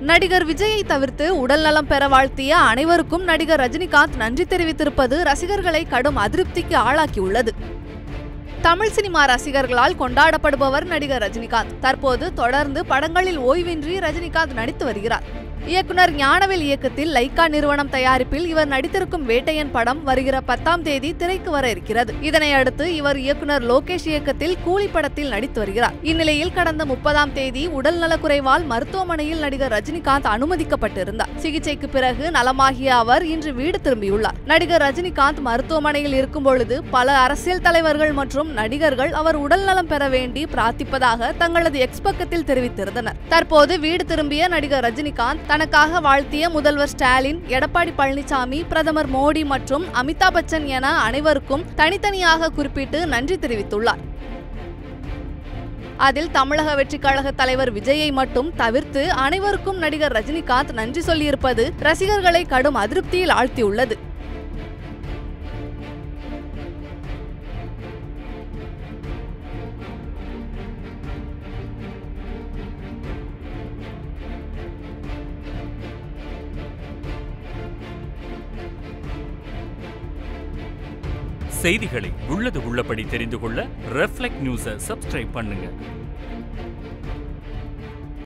நடிகர் விஜயை தவிர்த்து உடல்நலம் பெற வாழ்த்திய அனைவருக்கும் நடிகர் ரஜினிகாந்த் நன்றி தெரிவித்திருப்பது ரசிகர்களை கடும் அதிருப்திக்கு ஆளாக்கியுள்ளது தமிழ் சினிமா ரசிகர்களால் கொண்டாடப்படுபவர் நடிகர் ரஜினிகாந்த் தற்போது தொடர்ந்து படங்களில் ஓய்வின்றி ரஜினிகாந்த் நடித்து வருகிறார் இயக்குனர் ஞானவேல் இயக்கத்தில் லைக்கா நிறுவனம் தயாரிப்பில் இவர் நடித்திருக்கும் வேட்டையன் படம் வருகிற பத்தாம் தேதி திரைக்கு வர இருக்கிறது இதனை அடுத்து இவர் இயக்குனர் லோகேஷ் இயக்கத்தில் கூலி படத்தில் நடித்து வருகிறார் இந்நிலையில் கடந்த முப்பதாம் தேதி உடல் நலக்குறைவால் மருத்துவமனையில் நடிகர் ரஜினிகாந்த் அனுமதிக்கப்பட்டிருந்தார் சிகிச்சைக்கு பிறகு நலமாகிய அவர் இன்று வீடு திரும்பியுள்ளார் நடிகர் ரஜினிகாந்த் மருத்துவமனையில் இருக்கும் பொழுது பல அரசியல் தலைவர்கள் மற்றும் நடிகர்கள் அவர் உடல் நலம் பெற வேண்டி பிரார்த்திப்பதாக தங்களது எக்ஸ் பக்கத்தில் தெரிவித்திருந்தனர் தற்போது வீடு திரும்பிய நடிகர் ரஜினிகாந்த் தனக்காக வாழ்த்திய முதல்வர் ஸ்டாலின் எடப்பாடி பழனிசாமி பிரதமர் மோடி மற்றும் அமிதாப் பச்சன் என அனைவருக்கும் தனித்தனியாக குறிப்பிட்டு நன்றி தெரிவித்துள்ளார் அதில் தமிழக வெற்றிக் கழக தலைவர் விஜயை மட்டும் தவிர்த்து அனைவருக்கும் நடிகர் ரஜினிகாந்த் நன்றி சொல்லியிருப்பது ரசிகர்களை கடும் அதிருப்தியில் ஆழ்த்தியுள்ளது செய்திகளை உள்ளது உள்ளபடி தெரிந்து கொள்ள ரெஃப்ளெக்ட் நியூஸை சப்ஸ்கிரைப் பண்ணுங்க